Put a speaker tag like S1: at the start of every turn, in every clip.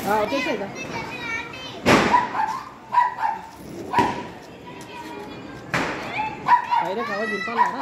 S1: వచ్చేసాయి ఇక. పైన కవర్ దింపాలా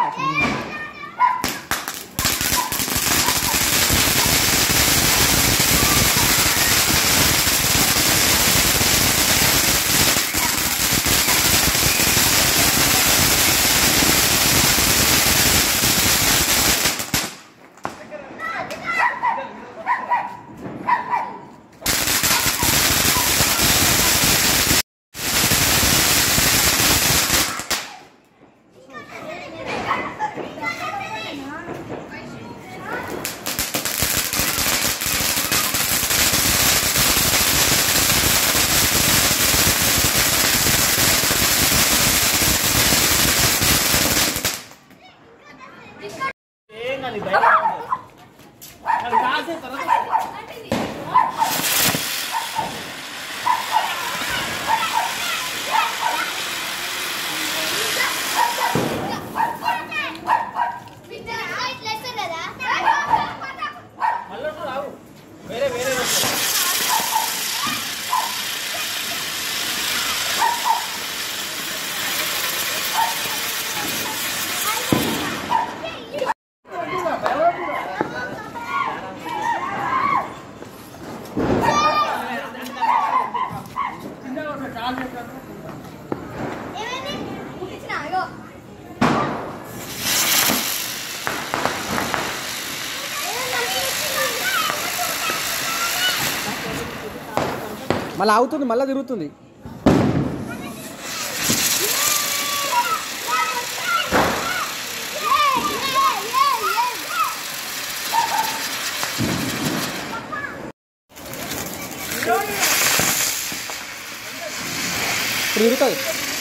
S1: ఏం కాదు బయట అది కాసే తర్వాత మళ్ళీ రావు వేరే వేరే వస్తాయి. మళ్ళీ అవుతుంది మళ్ళీ తిరుగుతుంది ఇప్పుడు తిరుగుతుంది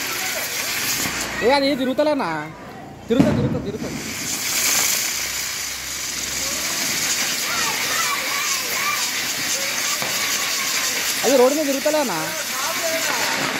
S1: ఏ అది తిరుగుతలేనా తిరుగుతుంది తిరుగుతుంది తిరుగుతుంది అది రోడ్డు మీద తిరుగుతలేనా